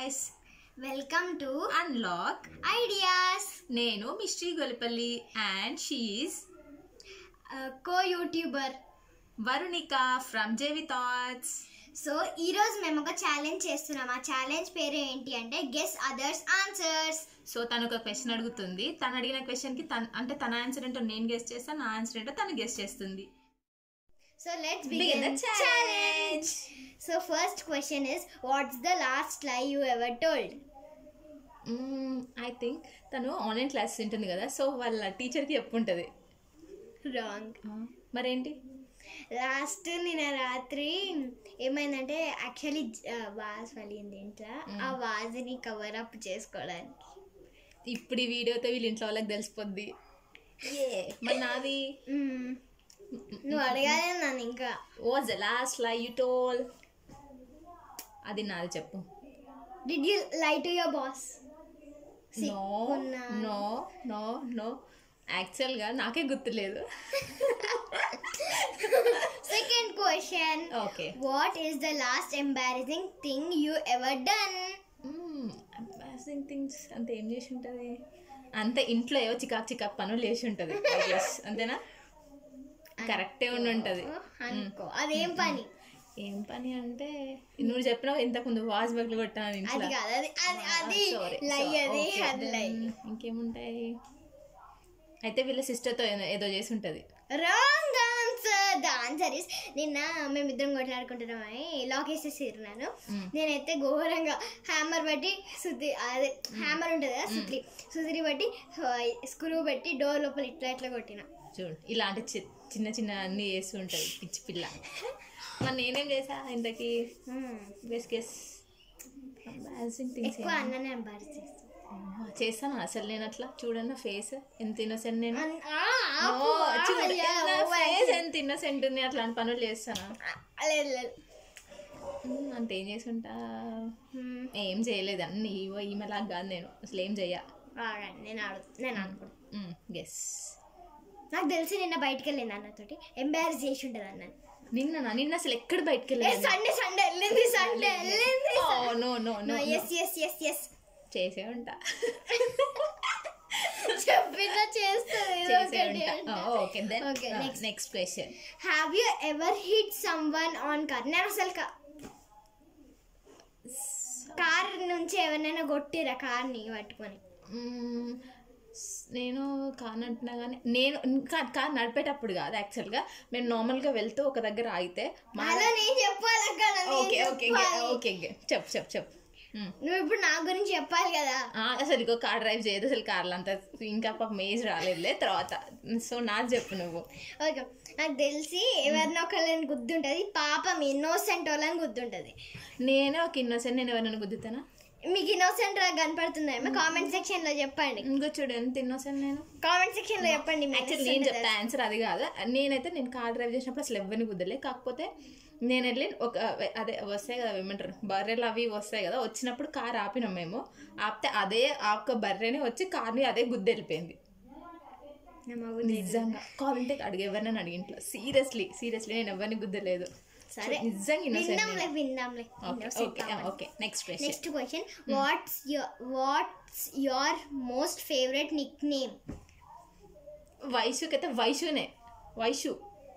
Guys welcome to Unlock Ideas నేను Mistry Golipalli and she's co YouTuber Varunika from JV Thoughts so ఈరోజు మేము ఒక challenge చేస్తున్నాం ఆ ఛాలెంజ్ పేరు ఏంటి అంటే గెస్ అదర్స్ ఆన్సర్స్ సో తను ఒక క్వశ్చన్ అడుగుతుంది తను అడిగిన క్వశ్చన్ కి తన అంటే తన ఆన్సర్ ఏంటో నేను గెస్ట్ చేస్తాను నా ఆన్సర్ ఏంటో తను గెస్ట్ చేస్తుంది so let's Begin begin the the challenge. Challenge so first question is what's the last lie you ever told I think తను ఆన్లైన్ క్లాసెస్ ఉంటుంది కదా సో వాళ్ళ టీచర్కి చెప్పుంటుంది రాంగ్ మరేంటి లాస్ట్ నిన్న రాత్రి ఏమైందంటే యాక్చువల్లీ వాజ్ పలిగింది ఇంట్లో ఆ వాజ్ని కవర్ అప్ చేసుకోవడానికి ఇప్పుడు ఈ వీడియోతో వీళ్ళ ఇంట్లో వాళ్ళకి తెలిసిపోద్ది ఏ మరి నాది మ్మ్. నువ్వు అడగాలి నన్ను ఇంకా was the last lie you told అది నాది చెప్పు did you lie to your boss no no no no యాక్చువల్గా నాకే గుర్తులేదు second question okay what is the last embarrassing thing you ever done embarrassing things అంత ఏం చేసి ఉంటుంది అంత ఇంట్లో ఏవో చికాక్ చికాక్ పనులు చేసి ఉంటుంది అంతేనా కరెక్టే ఉండి ఉంటుంది అనుకో అదేం పని ఏం పని అంటే నువ్వు చెప్పినావు ఇంతకుముందు వాజ్ బగ్లు కొట్టాను అది ఇంట్లో కాదు అది అది అది Sorry, లై so- అది okay, అది లై then ఇంకేముంటాయి అయితే వీళ్ళ సిస్టర్తో ఏదో చేసి ఉంటుంది wrong answer the answer is నిన్న మేమిద్దరం కొట్లాడుకుంటున్నామని లాక్ వేసేసారు నన్ను Mm. నేనైతే ఘోరంగా హ్యామర్ బట్టి సుతి అదే హ్యామర్ ఉంటుంది కదా సుత్రి సుతిరి బట్టి స్క్రూ పెట్టి డోర్ లోపల ఇట్లా ఇట్లా కొట్టిన చూడు ఇలాంటి చి- చిన్న చిన్న అన్ని చేస్తూ ఉంటుంది పిచ్చి పిల్ల మరి నేనేం చేసా ఇంతకి గెస్ గెస్ ఎంబారసింగ్ థింగ్స్ ఎక్కువ అన్ననే ఎంబారస్ చేస్తాను చేస్తాను అసలు నేను అట్లా చూడన్న ఫేస్ ఎంత ఇన్నోసెంట్ నేను అన్- ఆ, No, ఆపు, చూడు ఆపయ్యా, over ఫేస్ action. ఎంత ఇన్నోసెంట్ ఉంది అట్లాంటి పనులు చేస్తాను ఆ, లేదు లేదు అంటే ఏం చేసుంటా Hmm. ఏం చేయలేదు అన్ని ఇవో ఈమెలాగా కాదు నేను అసలు ఏం చెయ్య ఆగండి, నేను ఆడు నేను అనుకుంటా గెస్ నాకు తెలిసి నిన్న బయటికి వెళ్ళింది అన్నతోటి ఎంబారస్ చేసి ఉంటుంది అన్న నిన్న నా- నిన్న అసలు ఎక్కడ బయటకు ఏ వెళ్ళలేదు సండే సండే వెళ్ళింది సండే వెళ్ళింది no no no yes yes yes yes చేసే ఉంటా చెప్పిన చేస్తుంది ఏదో చేసే ఒకటి ఉంటా అంట. Okay then Okay, next. Next question have you ever hit someone on car నేను అసలు కార్ నుంచి ఎవరినైనా కొట్టిరా కార్ని పట్టుకొని నేను కార్ అంటున్నా కానీ నేను కార్ కార్ నడిపేటప్పుడు కాదు యాక్చువల్గా మేము నార్మల్గా వెళ్తూ ఒక దగ్గర ఆగితే మా అలా నేను చెప్పాలి అక్కడ నేను ఓకే ఓకే చెప్పాలి. ఓకే చెప్పు చెప్పు చెప్పు మ్మ్. నువ్వు ఇప్పుడు నా గురించి చెప్పాలి కదా ఆ, అసలు ఇంకో కార్ డ్రైవ్ చేయదు అసలు కార్లు అంతా ఇంకా పాపం ఏజ్ రాలేదులే తర్వాత సో నాకు చెప్పు నువ్వు ఓకే నాకు తెలిసి ఎవరినో ఒకళ్ళని గుర్తుంటుంది పాపం ఇన్నోసెంట్ వాళ్ళని గుర్తుంటుంది నేనే ఒక ఇన్నోసెంట్ నేను ఎవరైనా గుద్దుతానా మీకు ఇన్నోసెంట్ కనపడుతుందేమో కామెంట్ సెక్షన్ లో చెప్పండి ఇంకో చూడు ఎంత ఇన్నోసెంట్ నేను కామెంట్ సెక్షన్ లో చెప్పండి మీ యాక్చువల్లీ నేను చెప్తా ఆన్సర్ అది కాదు నేనైతే నేను కార్ డ్రైవ్ చేసినప్పుడు అసలు ఎవరిని కుదరలే కాకపోతే నేను వెళ్ళి ఒక అదే వస్తాయి కదా ఏమంటారు బర్రెలు అవి వస్తాయి కదా వచ్చినప్పుడు కార్ ఆపినాం మేము ఆపితే అదే ఆ ఒక్క బర్రెని వచ్చి కార్ని అదే గుద్ద వెళ్ళిపోయింది నిజంగా కావాలంటే అడిగి ఎవరినైనా అడిగి ఇంట్లో సీరియస్లీ సీరియస్లీ నేను ఎవరిని గుద్దలేదు సరే. నిజంగా innocent విందాంలే విందాంలే okay okay okay next question next question what's your what's your most favourite nickname వైషుకి అయితే వైషునే వైషు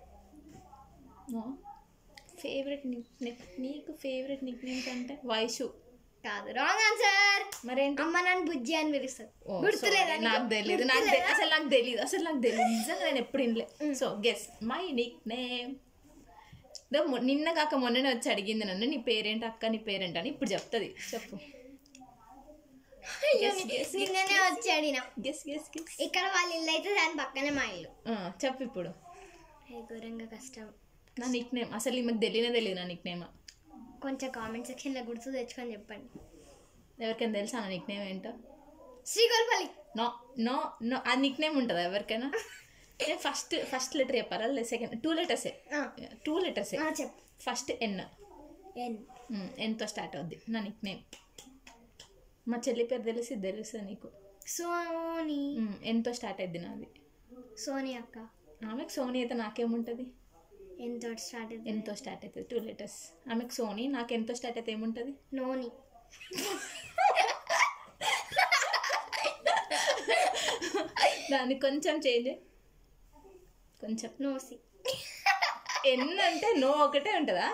ఫేవరెట్ నిక్ నీకు ఫేవరెట్ నిక్ నేమ్స్ అంటే వైషు కాదు రాంగ్ ఆన్సర్ మరేంటి అమ్మ నన్ను బుజ్జి అని పిలుస్తారు ఓ, గుర్తులేదా sorry, నాకు తెలియదు నాకు తెలి- అసలు నాకు తెలియదు అసలు నాకు తెలియదు నిజంగా నేను ఎప్పుడు వినలే so guess my nickname నిన్న కాక మొన్ననే వచ్చి అడిగింది నన్ను నీ పేరేంటి అక్క నీ పేరేంటి అని ఇప్పుడు చెప్తుంది చెప్పు Guess, guess, నిన్ననే వచ్చి అడిగిన గెస్ గెస్ గెస్ ఇక్కడ వాళ్ళ ఇల్లు అయితే దాని పక్కనే మా ఇల్లు చెప్పు ఇప్పుడు ఏ ఘోరంగా కష్టం నా నిక్ నేమ్ అసలు ఈమెకు తెలియనే తెలియదు నా నిక్ నేమ్ కొంచెం కామెంట్ సెక్షన్ లో గుర్తు తెచ్చుకొని చెప్పండి ఎవరికైనా తెలుసా నా నిక్ నేమ్ ఏంటో శ్రీగోల్పల్లి నో నో నో ఆ నిక్ నేమ్ ఉంటుందా ఎవరికైనా నేను ఫస్ట్ ఫస్ట్ లెటర్ చెప్పారా సెకండ్ టూ లెటర్సే ఆ, టూ లెటర్సే ఆ, చెప్పు ఫస్ట్ ఎన్ ఎన్ ఎంతో స్టార్ట్ అవుద్ది నా నిక్ నేమ్ మా చెల్లి పేరు తెలిసి తెలుస్తుంది నీకు సోనీ మ్, ఎంతో స్టార్ట్ అయింది నాది సోనీ అక్క ఆమెకు సోనీ అయితే నాకేముంటుంది ఎంతో స్టార్ట్ ఎంతో స్టార్ట్ అవుతుంది టూ లెటర్స్ ఆమెకు సోనీ నాకు ఎంతో స్టార్ట్ అయితే ఏముంటుంది నోని దాన్ని కొంచెం చేంజ్ కొంచెం నోసి ఎన్ అంటే నో ఒకటే ఉంటుందా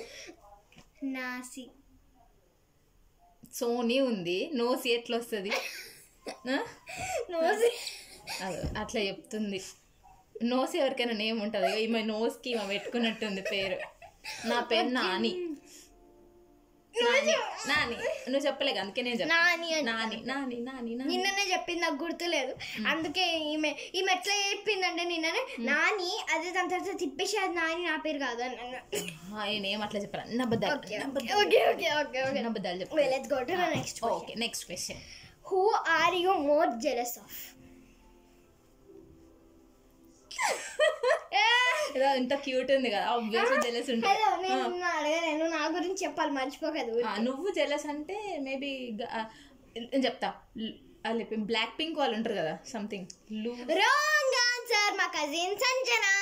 నాసి సోనీ ఉంది నోసి ఎట్లా వస్తుంది ఆ? నోసి అదో అట్లా చెప్తుంది నోస్ ఎవరికైనా నేమ్ ఉంటుంది ఈమె నోస్కి ఈమె పెట్టుకున్నట్టుంది పేరు నా పేరు నాని నాని నాని నువ్వు చెప్పలేక అందుకే నేను చెప్పాను నాని అంట. నాని నాని నాని నాని నిన్ననే చెప్పింది నాకు గుర్తులేదు అందుకే ఈమె ఈమె ఎట్లా చెప్పిందంటే నిన్ననే నాని అదే దాని తర్వాత తిప్పేసి అది నాని నా పేరు కాదు అని అన్నా. ఆయన ఏం అట్లా చెప్పారు అన్న అబద్ధాలు ఓకే అన్న ఓకే అబద్ధాలు ఓకే ఓకే ఓకే అన్న అబద్ధాలు Well, చెప్పారు let's go to the next question. Okay next question Who are you more jealous of? ఏదో ఇంత క్యూట్ ఉంది కదా ఆబ్వియస్లీ జెలస్ హలో ఉంటుంది నేను నిన్ను అడగలేను నా గురించి చెప్పాలి మర్చిపోకదు ఆ, నువ్వు జెలస్ అంటే మేబీ నేను చెప్తా బ్లాక్ పింక్ వాళ్ళు ఉంటారు కదా సంథింగ్ లూ రాంగ్ ఆన్సర్ మా కజిన్ సంజనా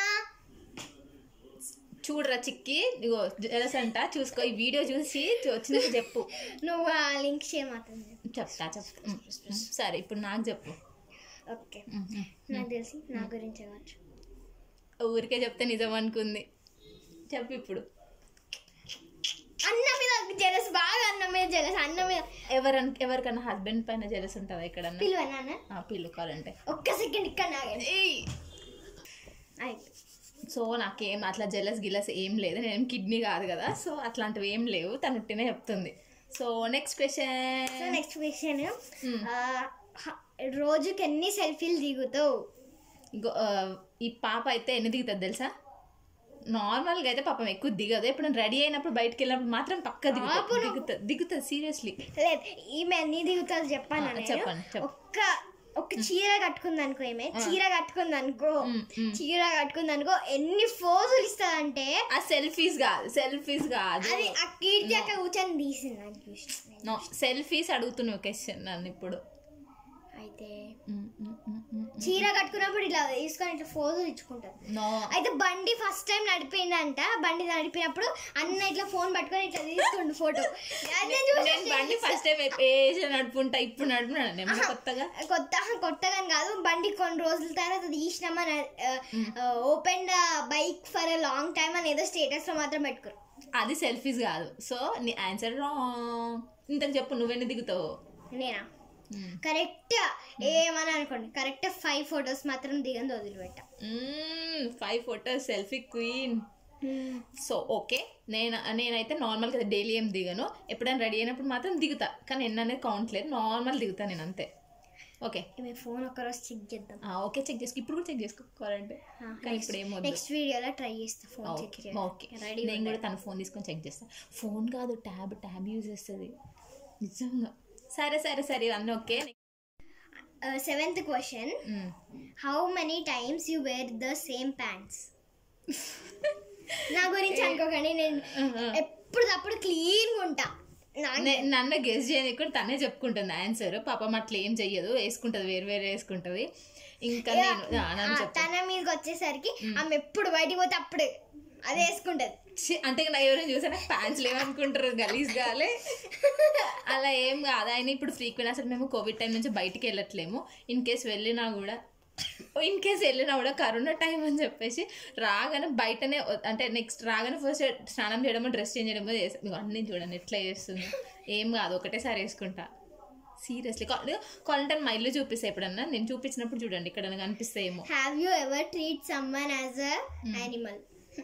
చూడరా చిక్కి ఇగో జెలస్ అంట చూసుకో ఈ వీడియో చూసి చూ- వచ్చినాక చెప్పు నువ్వు ఆ లింక్ చేయమాతుంది చెప్తా చెప్తా ఉమ్, ఉమ్, సరే ఇప్పుడు నాకు చెప్పు ఓకే ఉమ్, ఉమ్. నాకు తెలిసి నా గురించి కావచ్చు ఊరికే చెప్తే నిజం అనుకుంది చెప్పు ఇప్పుడు అన్న మీద జెలస్ బాగా అన్న మీద జెలస్ అన్న మీద ఎవరన్ ఎవరికన్నా హస్బెండ్ పైన జెలస్ ఉంటుందా ఎక్కడన్నా పిలువ నాన్న ఆ, పిల్లుకోవాలంటే ఒక్క సెకండ్ ఇక్కడ నాగండి అయిపోయి సో నాకేం అట్లా జెలస్ గిలస్ ఏం లేదు నేను కిడ్నీ కాదు కదా సో అట్లాంటివి ఏం లేవు తను ఉట్టినే చెప్తుంది so next so question next question రోజుకి ఎన్ని సెల్ఫీలు దిగుతావు ఈ పాప అయితే ఎన్ని దిగుతుంది తెలుసా నార్మల్గా అయితే పాపం ఎక్కువ దిగదు ఎప్పుడు రెడీ అయినప్పుడు బయటకు వెళ్ళినప్పుడు మాత్రం పక్క దిగుతుంది దిగుతుంది దిగుతుంది సీరియస్లీ లేదు ఈమె ఎన్ని దిగుతావు చెప్పాను ఆ, నేను. చెప్పండి, చెప్పు. ఒక్క ఒక చీర కట్టుకుంది అనుకో ఈమె చీర కట్టుకుంది అనుకో మ్, మ్. చీర కట్టుకుంది అనుకో ఎన్ని ఫోజులు ఇస్తుందంటే ఆ సెల్ఫీస్ కాదు సెల్ఫీస్ కాదు అది ఆ కీర్తి అక్క కూర్చొని తీసింది నాకు చూసి నో సెల్ఫీస్ అడుగుతున్నావు క్వశ్చన్ నన్ను ఇప్పుడు అయితే మ్, మ్, మ్, మ్. చీర కట్టుకున్నప్పుడు ఇట్లా తీసుకొని ఇట్లా ఫోజులు ఇచ్చుకుంటారు నో అయితే బండి ఫస్ట్ టైం నడిపిండంట బండి నడిపినప్పుడు అన్న ఇట్లా ఫోన్ పట్టుకొని ఇట్లా తీసుకుండు ఫోటో అది నేను చూసి నేను బండి ఫస్ట్ టైం ఏజ్ నడుపుంటా ఇప్పుడు నడుపున్నాను నేను కొత్తగా కొత్త కొత్తగా కాదు బండి కొన్ని రోజుల తర్వాత తీసినామా open bike for long time అని ఏదో స్టేటస్ లో మాత్రం పెట్టుకోరు అది సెల్ఫీస్ కాదు సో నీ ఆన్సర్ రాంగ్ ఇంతకు చెప్పు నువ్వెన్ని దిగుతావు నేనా మ్. కరెక్ట్ ఏమని అనుకోండి కరెక్ట్ ఫైవ్ ఫొటోస్ మాత్రం దిగంది వదిలిపెట్టా five photos selfie queen so okay నేను నేనైతే నార్మల్గా డైలీ ఏం దిగను ఎప్పుడైనా రెడీ అయినప్పుడు మాత్రం దిగుతా కానీ ఎన్ని అనేది కౌంట్ లేదు నార్మల్ దిగుతా నేను అంతే ఓకే ఈమె ఫోన్ ఒకరోజు చెక్ చేద్దాం ఓకే చెక్ చేసుకో ఇప్పుడు కూడా చెక్ చేసుకోవాలంటే కానీ ఇప్పుడు ఏం వద్దు నెక్స్ట్ వీడియోలో ట్రై చేస్తా ఫోన్ చెక్ ఓకే చేయడం ఓకే రెడీ నేను కూడా తన ఫోన్ తీసుకొని చెక్ చేస్తాను ఫోన్ కాదు ట్యాబ్ ట్యాబ్ యూజ్ చేస్తుంది నిజంగా సరే సరే సరే ఇవన్నీ okay seventh question hmm. How many times you wear the same pants నా గురించి అనుకోకండి నేను ఎప్పుడు తప్పుడు క్లీన్గా ఉంటా నాకు నే- నన్ను గెస్ చేయని కూడా తనే చెప్పుకుంటుంది ఆన్సర్ పాపం అట్లా ఏం చెయ్యదు వేసుకుంటది వేరు వేరు వేసుకుంటది ఇంకా నేను ఆ, నన్ను ఆ, చెప్తా తన మీదకి వచ్చేసరికి ఆమె ఎప్పుడు బయటికి పోతే అప్పుడే అదే వేసుకుంటది ఛీ, అంటే నా ఎవరైనా చూసా నాకు ప్యాంట్స్ లేవనుకుంటారు గలీజ్ గాలే అలా ఏం కాదు ఆయన ఇప్పుడు ఫ్రీక్వెంట్ అసలు మేము కోవిడ్ టైం నుంచి బయటికి వెళ్ళట్లేము ఇన్ కేస్ వెళ్ళినా కూడా ఇన్ కేస్ వెళ్ళినా కూడా కరోనా టైం అని చెప్పేసి రాగానే బయటనే వ- అంటే నెక్స్ట్ రాగానే ఫస్ట్ స్నానం చేయడమో డ్రెస్ చేంజ్ చేయడమో చేస్తాం ఇగో అన్నీ చూడండి ఎట్లా చేస్తుంది ఏం కాదు ఒకటేసారి వేసుకుంటా సీరియస్లీ కావాలంటే మా ఇల్లు చూపిస్తా ఎప్పుడన్నా నేను చూపించినప్పుడు చూడండి ఇక్కడ కనిపిస్తాయేమో have you ever treat someone as a animal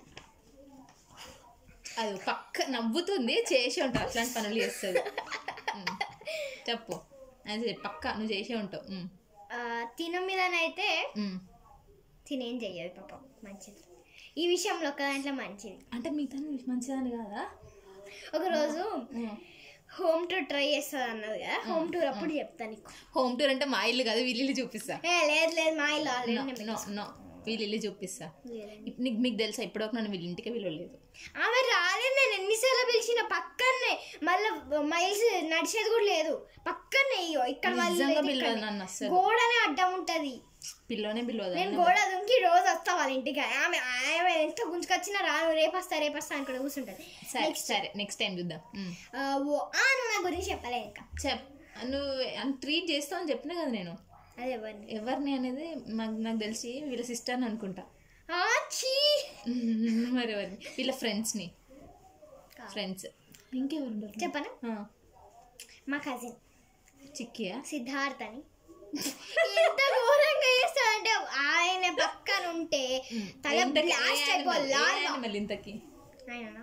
అది పక్క నవ్వుతుంది చేసి ఉంటావు అట్లాంటి పనులు చేస్తుంది ఉమ్. చెప్పు అది పక్క నువ్వు చేసే ఉంటావు ఉమ్. తిన మీదనైతే ఉమ్. తినేం చెయ్యదు పాపం మంచిది ఈ విషయంలో ఒక దాంట్లో మంచిది అంటే మిగతా మంచిదని కాదా ఒకరోజు ఉమ్. హోమ్ టూర్ ట్రై చేస్తుంది అన్నది కదా హోమ్ టూర్ అప్పుడు చెప్తాను నీకు హోమ్ టూర్ అంటే మా ఇల్లు కాదు వీళ్ళు ఇల్లు చూపిస్తా ఏ లేదు లేదు మా ఇల్లు ఆల్రెడీ నో నో వీళ్ళు ఇల్లు చూపిస్తా ఇప్- నీకు మీకు తెలుసా ఇప్పటివరకు నన్ను వీళ్ళ ఇంటికి వీళ్ళలేదు ఆమె రాలేదు నేను ఎన్నిసార్లు పిలిచిన పక్కనే మళ్ళీ మైల్స్ నడిచేది కూడా లేదు పక్కనే ఇయ్యో ఇక్కడ వాళ్ళు నిజంగా లేదు పిలవదు ఇక్కడనే. నన్ను అస్సలు గోడనే అడ్డం ఉంటది పిల్లోనే పిల్లవదా నేను గోడ దుంకి రోజు వస్తా వాళ్ళ ఇంటికి ఆమె ఆమె ఎంత గుంజుకొచ్చినా రాను రేపు వస్తా రేపు వస్తా అనుకుంటే కూర్చుంటది సరే సరే నెక్స్ట్ టైం చూద్దాం ఉమ్. ఆ, ఓ ఆ నువ్వు నా గురించి చెప్పలే ఇంకా చెప్ నువ్వు ట్రీట్ చేస్తావు అని చెప్పినా కదా నేను అదే ఎవరిని ఎవరిని అనేది నాకు నాకు తెలిసి వీళ్ళ సిస్టర్ని అనుకుంటా ఆ, ఛీ మరి ఎవరిని వీళ్ళ ఫ్రెండ్స్ని ఫ్రెండ్స్ ఇంకెవరు ఉండరు చెప్పనా ఆ, మా కజిన్ చిక్కియా సిద్ధార్థ్ అని ఎంత ఘోరంగా చేస్తాడంటే ఆయన పక్కన ఉంటే తల ఇంతకీ ఏ బ్లాస్ట్ animal? ఏ అయిపోవాలి animal ఇంతకి ఆయన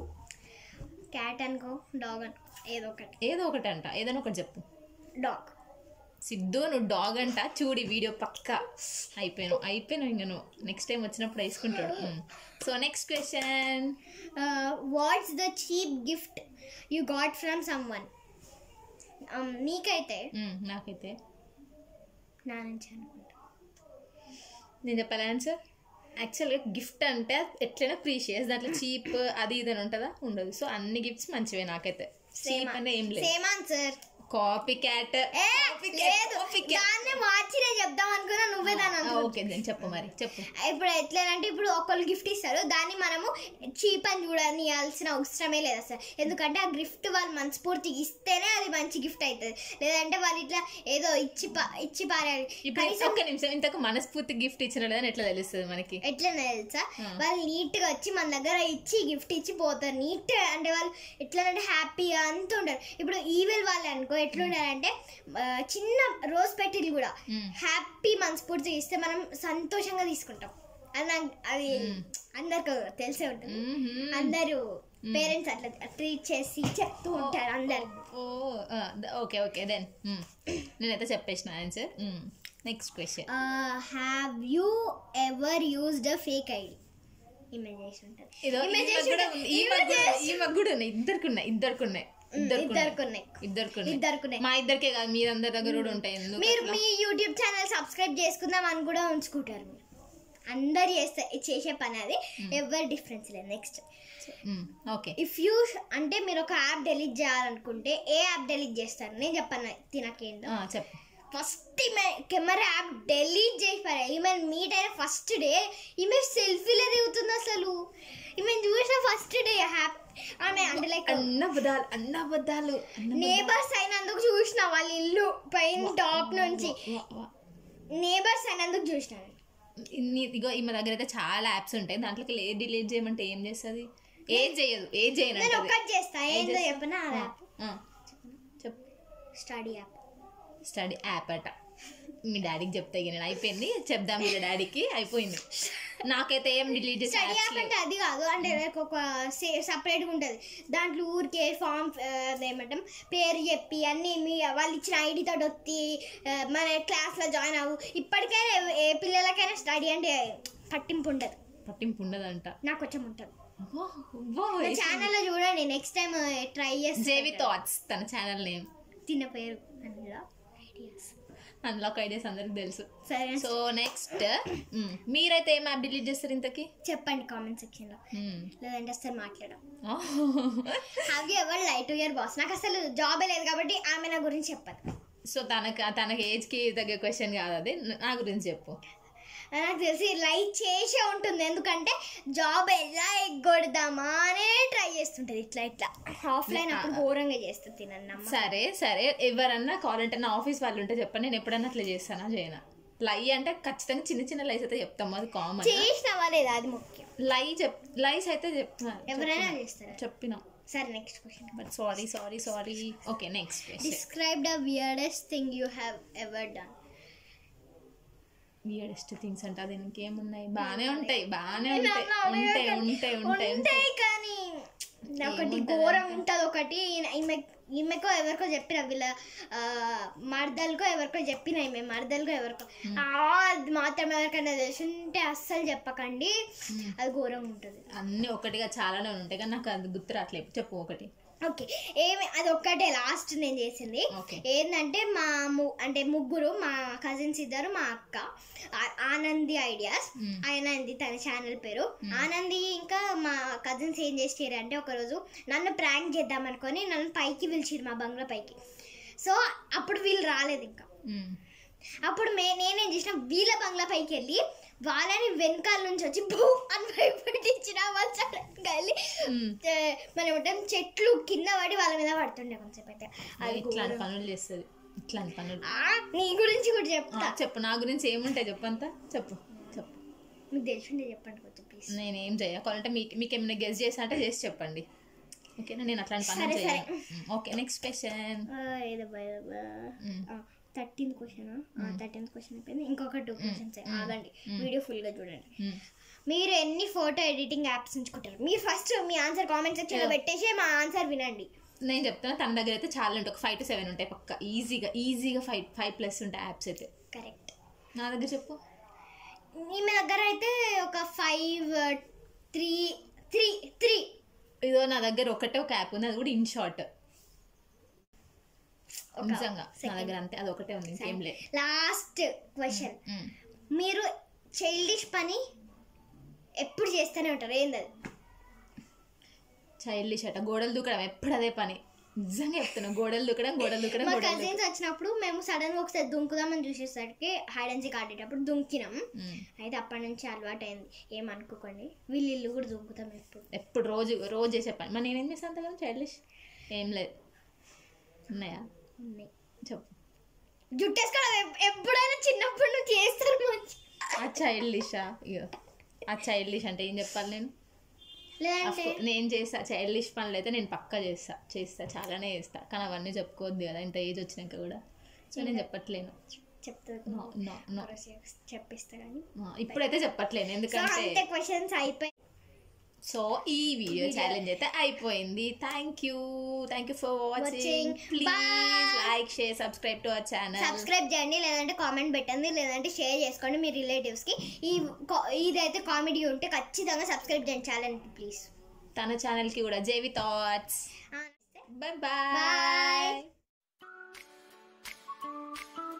క్యాట్ అనుకో డాగ్ అనుకో ఏదో ఒకటి ఏదో ఒకటి అంట ఏదైనా ఒకటి చెప్పు డాగ్ సిద్ధు నువ్వు డాగ్ అంట చూడి వీడియో పక్క అయిపోయాను అయిపోయాను ఇంకా నువ్వు నెక్స్ట్ టైం వచ్చినప్పుడు వేసుకుంటాడు so next question what's the cheap gift you got from someone నీకైతే నాకైతే నా నుంచి అనుకుంటా నేను చెప్పాలి ఆన్సర్ యాక్చువల్గా గిఫ్ట్ అంటే ఎట్లైనా ప్రీషియస్ దాంట్లో చీప్ అది ఇది అని ఉంటుందా ఉండదు సో అన్ని గిఫ్ట్స్ మంచివే నాకైతే చీప్ అంటే ఏం లేదు సేమ్ ఆన్సర్ కాపీ క్యాట్ ఏ లేదు దాన్ని మార్చి నేను చెప్దాం అనుకున్నా నువ్వే దాని అనుకో ఓకే నేను చెప్పు మరి చెప్పు ఇప్పుడు ఎట్లంటే ఇప్పుడు ఒకళ్ళు గిఫ్ట్ ఇస్తారు దాన్ని మనము చీప్ అని చూడనియాల్సిన అవసరమే లేదు అసలు ఎందుకంటే ఆ గిఫ్ట్ వాళ్ళు మనస్ఫూర్తిగా ఇస్తేనే అది మంచి గిఫ్ట్ అవుతుంది లేదంటే వాళ్ళు ఇట్లా ఏదో ఇచ్చి పా ఇచ్చి పారాలి ఇప్పుడు కనీసం ఒక్క నిమిషం ఇంతకు మనస్ఫూర్తి గిఫ్ట్ ఇచ్చిన లేదని ఎట్లా తెలుస్తుంది మనకి ఎట్లనే తెలుసా వాళ్ళు నీట్ గా వచ్చి మన దగ్గర ఇచ్చి గిఫ్ట్ ఇచ్చి పోతారు నీట్ అంటే వాళ్ళు ఎట్లనంటే హ్యాపీగా అంత ఉంటారు ఇప్పుడు ఈవెల్ వాళ్ళు అనుకో ఎట్లుంటారంటే ఆ, చిన్న రోజ్ పెట్టిలు కూడా మ్మ్. హ్యాపీ మనస్ఫూర్తిగా ఇస్తే మనం సంతోషంగా తీసుకుంటాం అది నాకు అది అందరికి తెలిసే ఉంటుంది మ్మ్హ్మ్. అందరూ పేరెంట్స్ అట్లా ట్రీట్ చేసి చెప్తూ ఉంటారు అందరు ఓ ఓకే ఓకే దెన్ నేనైతే చెప్పేసిన answer next question have you ever used a fake ID image ఉంటుంది ఇదో Image ఈమెకు కూడా చేసి- ఉంది. ఈమెకు కూడా- ఈమెకు కూడా ఉన్నాయి ఇద్దరికి ఉన్నాయి ఇద్దరికి ఉన్నాయి ఇద్దరికి ఇద్దరికి ఉన్నాయి ఇద్దరికి ఉన్నాయి ఇద్దరికి ఉన్నాయి మా ఇద్దరికే కాదు మీరందరి దగ్గర కూడా ఉంటాయి ఎందుకు మీరు మీ యూట్యూబ్ ఛానల్ సబ్స్క్రైబ్ చేసుకుందాం అని కూడా ఉంచుకుంటారు మీరు అందరు చేస్తే చేసే పని అది ఎవరు డిఫరెన్స్ లేదు నెక్స్ట్ ఓకే ఇఫ్ యూ అంటే మీరు ఒక యాప్ డెలీట్ చేయాలనుకుంటే ఏ యాప్ డెలీట్ చేస్తారు నేను చెప్పాను తినకేందో చెప్పు ఫస్ట్ ఈమె కెమెరా యాప్ డెలీట్ చేసి పారా ఈమె మీట్ అయిన ఫస్ట్ డే ఈమె సెల్ఫీలే దిగుతుంది అసలు ఈమె చూసిన ఫస్ట్ డే హ్యాప్ ఆమె అంటే లైక్ అన్న బదాలు అన్న బద్దాలు నేబర్స్ అయినందుకు చూసిన వాళ్ళ ఇల్లు పైన టాప్ నుంచి నేబర్స్ అయినందుకు చూసినాను ఇగో ఈమె దగ్గర అయితే చాలా యాప్స్ ఉంటాయి దాంట్లోకి ఏ డిలీట్ చేయమంటే ఏం చేస్తుంది ఏం చేయదు ఏం చేయను నేను అంటది. ఒక్కటి చేస్తా ఏందో చెప్పనా ఆ యాప్ ఆ, చెప్పు స్టడీ యాప్ స్టడీ యాప్ అట మీ డాడీకి చెప్తా ఇక నేను అయిపోయింది చెప్దాం మీ డాడీకి అయిపోయింది నాకైతే ఏం డిలీట్ చేసే స్టడీ యాప్స్ యాప్ అంటే అది కాదు అంటే లైక్ ఒక సపరేట్గా ఉంటుంది దాంట్లో ఊరికే ఫామ్ ఏమంటాం పేరు చెప్పి అన్నీ మీ వాళ్ళు ఇచ్చిన ఐడి తోటి వచ్చి ఆ, మన క్లాస్లో జాయిన్ అవ్వు ఇప్పటికైనా ఏ- ఏ పిల్లలకైనా స్టడీ అంటే పట్టింపు ఉండదు పట్టింపు ఉండదంట నాకు కొంచెం ఉంటుంది అబ్బో, అబ్బో, నా ఛానల్లో చూడండి నెక్స్ట్ టైం ట్రై చేసి జేవి థాట్స్ తన ఛానల్ నేమ్ తిన్న పేరు అందులో ఐడియాస్ అన్లాక్ ఐడియాస్ అందరికి తెలుసు సరే సో నెక్స్ట్ మీరైతే ఏం యాప్ డిలీట్ చేస్తారు ఇంతకి చెప్పండి కామెంట్ సెక్షన్లో మ్మ్. లేదంటే అసలు మాట్లాడడం ఆ, have you ever lied to your boss నాకు అసలు జాబే లేదు కాబట్టి ఆమె నా గురించి చెప్పదు సో తనకు తనకి ఏజ్కి తగ్గ క్వశ్చన్ కాదు అది నా గురించి చెప్పు నాకు తెలిసి లైట్ చేసే ఉంటుంది ఎందుకంటే జాబ్ ఎలా ఎగ్గొడదామా అనే ట్రై చేస్తుంటది ఇట్లా ఇట్లా ఆఫ్లైన్ అప్పుడు ఘోరంగా చేస్తుంది తినన్నమ్మ సరే సరే ఎవరన్నా కావాలంటే నా ఆఫీస్ వాళ్ళు ఉంటే చెప్పండి నేను ఎప్పుడన్నా అట్లా చేస్తానా చేయనా లై అంటే ఖచ్చితంగా చిన్న చిన్న లైస్ అయితే చెప్తాము అది కామన్ చేసినవా లేదా అది ముఖ్యం లై చెప్ లైస్ అయితే చెప్తున్నా ఎవరైనా చేస్తారు చెప్పిన సరే next question but sorry sorry sorry okay next question describe the weirdest thing you have ever done weirdest things అంటే అది ఇంకేమున్నాయి బాగానే ఉంటాయి బాగానే ఉంటాయి ఉంటాయి ఉంటాయి ఉంటాయి ఉంటాయి కానీ ఒకటి ఘోరం ఉంటుంది ఒకటి ఈమె ఈమెకో ఎవరికో చెప్పిన వీళ్ళ ఆ, మరదలకో ఎవరికో చెప్పిన ఈమె మరదలకో ఎవరికో ఆ, అది మాత్రం ఎవరికైనా తెలిసి ఉంటే అస్సలు చెప్పకండి అది ఘోరం ఉంటుంది అన్నీ ఒకటిగా చాలానే ఉంటాయి కానీ నాకు అది గుర్తు రావట్లేదు చెప్పు ఒకటి ఓకే ఏమి అది ఒక్కటే లాస్ట్ నేను చేసింది ఓకే ఏంటంటే మా ము అంటే ముగ్గురు మా కజిన్స్ ఇద్దరు మా అక్క ఆ- ఆనంది ఐడియాస్ మ్మ్. ఆనంది తన ఛానల్ పేరు ఆనంది ఇంకా మా కజిన్స్ ఏం చేసారు అంటే ఒకరోజు నన్ను ప్రాంక్ చేద్దాం అనుకొని నన్ను పైకి పిలిచిరు మా బంగ్లా పైకి సో అప్పుడు వీళ్ళు రాలేదు ఇంకా మ్మ్. అప్పుడు మే నేనేం చేసిన వీళ్ళ బంగ్లా పైకి వెళ్ళి వాళ్ళని వెనకాల నుంచి వచ్చి భూ అని భయపెట్టించిన వాళ్ళు సడన్గా వెళ్ళి మ్మ్. ఏ, మనం ఏమంటాం చెట్లు కింద పడి వాళ్ళ మీద పడుతుండే కొంచెం అయితే అది ఇట్లాంటి పనులు చేస్తుంది ఇట్లాంటి పనులు ఆ, నీ గురించి కూడా ఆ, చెప్తా చెప్పు నా గురించి ఏముంటాయి చెప్పు అంతా చెప్పు చెప్పు మీకు తెలిసిందే చెప్పండి కొంచెం ప్లీజ్ నేనేం చేయ కావాలంటే మీకు మీకు ఏమైనా గెస్ట్ చేసా అంటే చేసి చెప్పండి ఓకేనా నేను అట్లాంటి పనులు సరే, చేయను okay next question thirteenth question thirteenth question అయిపోయింది ఇంకొక టూ క్వశ్చన్స్ ఆగండి వీడియో ఫుల్ గా చూడండి మీరు ఎన్ని ఫోటో ఎడిటింగ్ యాప్స్ ఉంచుకుంటారు మీరు ఫస్ట్ మీ ఆన్సర్ కామెంట్ సెక్షన్ లో పెట్టేసి మా ఆన్సర్ వినండి నేను చెప్తున్నా తన దగ్గర అయితే చాలా ఉంటాయి ఒక ఫైవ్ టు సెవెన్ ఉంటాయి పక్క ఈజీగా ఈజీగా ఫైవ్ ఫైవ్ ప్లస్ ఉంటాయి యాప్స్ అయితే కరెక్ట్ నా దగ్గర చెప్పు మీ దగ్గర అయితే ఒక ఫైవ్ త్రీ త్రీ త్రీ ఇదో నా దగ్గర ఒకటే ఒక యాప్ ఉంది అది కూడా ఇన్ షార్ట్ నిజంగా నా దగ్గర అంతే అది ఒకటే ఉంది ఇంకేం లేదు లాస్ట్ క్వశ్చన్ మీరు చైల్డిష్ పని ఎప్పుడు చేస్తూనే ఉంటారు ఏంది అది చైల్డ్ అట గోడలు దూకడం ఎప్పుడు అదే పని నిజంగా చెప్తున్నా గోడలు దూకడం గోడలు దూకడం మా గోడలు దూకడం. కజిన్స్ వచ్చినప్పుడు మేము సడన్ గా ఒకసారి దుంకుదామని చూసేసరికి హైడ్ అండ్ సీక్ ఆడేటప్పుడు దుంకినాం మ్మ్. అయితే అప్పటి నుంచి అలవాటు అయింది ఏమనుకోకండి వీళ్ళు ఇల్లు కూడా దుంకుతాం ఎప్పుడు ఎప్పుడు రోజు రోజు చేసే పని మరి నేనేం చేస్తాను అంతగా చైల్డ్ ఏం లేదు ఉన్నాయా ఉన్నాయి చెప్పు జుట్టేసుకోవడం ఎప్- ఎప్పుడైనా చిన్నప్పుడు నువ్వు చేస్తారు మంచి ఆ చైల్డ్ డిషా ఇగో ఆ చైల్డ్ డిష్ అంటే ఏం చెప్పాలి నేను లేదంటే Of course, నేను చేస్తా చైల్డ్ డిష్ పనులు అయితే నేను పక్కా చేస్తా చేస్తా చాలానే చేస్తా కానీ అవన్నీ చెప్పుకోవద్దు కదా ఇంత ఏజ్ వచ్చినాక కూడా సో నేను చెప్పట్లేను చెప్తాను నో నో నో చెప్పిస్తా కానీ ఇప్పుడైతే చెప్పట్లేను సో ఎందుకంటే అంతే క్వశ్చన్స్ అయిపోయి సో ఈ వీడియో ఛాలెంజ్ అయితే అయిపోయింది thank you thank you for watching Watching. Please Bye. Like share subscribe to our channel subscribe చేయండి లేదంటే కామెంట్ పెట్టండి లేదంటే షేర్ చేసుకోండి మీ రిలేటివ్స్కి ఈ కా- ఇదైతే కామెడీ ఉంటే ఖచ్చితంగా సబ్స్క్రైబ్ చేయండి ఛానల్ ప్లీజ్ తన ఛానల్ కి కూడా JV thoughts bye bye Bye.